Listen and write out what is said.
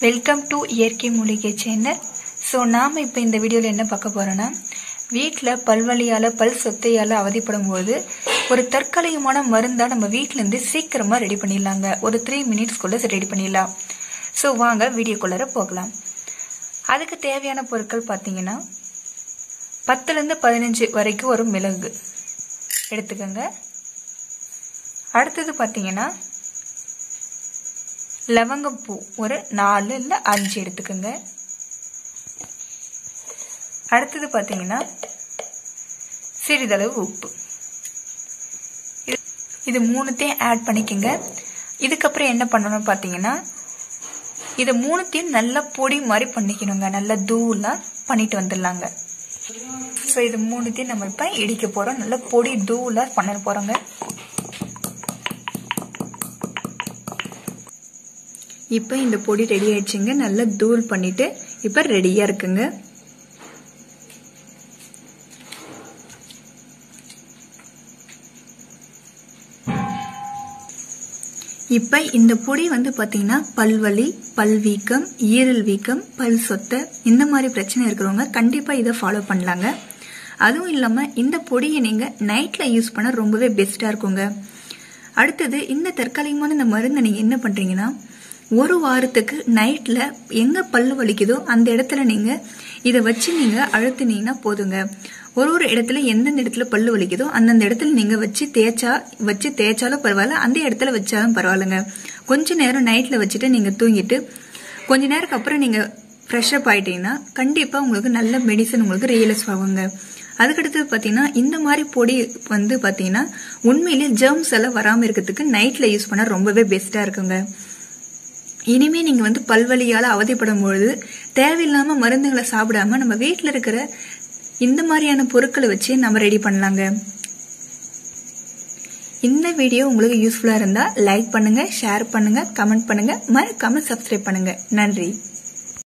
welcome to இயற்கை மூலிகை channel so நாம் இப்போ இந்த வீடியோவில் என்ன பார்க்க போகிறோன்னா வீட்டில் பல்வலியால் பல் சொத்தையால் அவதிப்படும் போது ஒரு தற்காலிகமான மருந்தாக நம்ம வீட்டிலேருந்து சீக்கிரமாக ரெடி பண்ணிடலாங்க ஒரு த்ரீ மினிட்ஸ்க்குள்ளே ரெடி பண்ணிடலாம் ஸோ வாங்க வீடியோக்குள்ளார போகலாம் அதுக்கு தேவையான பொருட்கள் பார்த்தீங்கன்னா பத்துலேருந்து பதினஞ்சு வரைக்கும் ஒரு மிளகு எடுத்துக்கோங்க அடுத்தது பார்த்தீங்கன்னா லவங்கப்பூ ஒரு நாலு இல்லை அஞ்சு எடுத்துக்கோங்க அடுத்தது பார்த்தீங்கன்னா சிறிதளவு உப்பு இது மூணுத்தையும் ஆட் பண்ணிக்கோங்க இதுக்கப்புறம் என்ன பண்ணணும் பார்த்தீங்கன்னா இது மூணுத்தையும் நல்லா பொடி மாதிரி பண்ணிக்கணுங்க நல்லா தூளாக பண்ணிட்டு வந்துடலாங்க ஸோ இது மூணுத்தையும் நம்ம இப்போ இடிக்க போகிறோம் நல்லா பொடி தூளாக பண்ண போகிறோங்க இப்போ இந்த பொடி ரெடி ஆயிடுச்சுங்க நல்லா தூள் பண்ணிட்டு இப்போ ரெடியாக இருக்குங்க இப்போ இந்த பொடி வந்து பார்த்தீங்கன்னா பல்வலி பல் வீக்கம் ஈரல் வீக்கம் பல் சொத்தை இந்த மாதிரி பிரச்சனை இருக்கிறவங்க கண்டிப்பாக இதை ஃபாலோ பண்ணலாங்க அதுவும் இல்லாமல் இந்த பொடியை நீங்கள் நைட்டில் யூஸ் பண்ண ரொம்பவே பெஸ்ட்டாக இருக்குங்க அடுத்தது இந்த தற்காலிகமான இந்த மருந்தை நீங்கள் என்ன பண்ணுறீங்கன்னா ஒரு வாரத்துக்கு நைட்டில் எங்கே பல்லு வலிக்குதோ அந்த இடத்துல நீங்கள் இதை வச்சு நீங்கள் அழுத்துனீங்கன்னா போதுங்க ஒரு ஒரு இடத்துல எந்தெந்த இடத்துல பல்லு வலிக்குதோ அந்தந்த இடத்துல நீங்கள் வச்சு தேய்ச்சா வச்சு தேய்ச்சாலும் பரவாயில்ல அந்த இடத்துல வச்சாலும் பரவாயில்லைங்க கொஞ்ச நேரம் நைட்டில் வச்சுட்டு நீங்கள் தூங்கிட்டு கொஞ்ச நேரத்துக்கு அப்புறம் நீங்கள் ஃப்ரெஷ்அப் ஆயிட்டீங்கன்னா கண்டிப்பாக உங்களுக்கு நல்ல மெடிசன் உங்களுக்கு ரியலைஸ் ஆகுங்க அதுக்கடுத்து பார்த்தீங்கன்னா இந்த மாதிரி பொடி வந்து பார்த்தீங்கன்னா உண்மையிலே ஜெர்ம்ஸ் எல்லாம் வராமல் இருக்கிறதுக்கு நைட்டில் யூஸ் பண்ணால் ரொம்பவே பெஸ்ட்டாக இருக்குங்க இனிமே நீங்க வந்து பல்வலியால அவதிப்படும் பொழுது தேவையில்லாம மருந்துகளை சாப்பிடாம நம்ம வீட்டில் இருக்கிற இந்த மாதிரியான பொருட்களை வச்சு நம்ம ரெடி பண்ணலாங்க இந்த வீடியோ உங்களுக்கு யூஸ்ஃபுல்லா இருந்தா லைக் பண்ணுங்க ஷேர் பண்ணுங்க கமெண்ட் பண்ணுங்க மறக்காம சப்ஸ்கிரைப் பண்ணுங்க நன்றி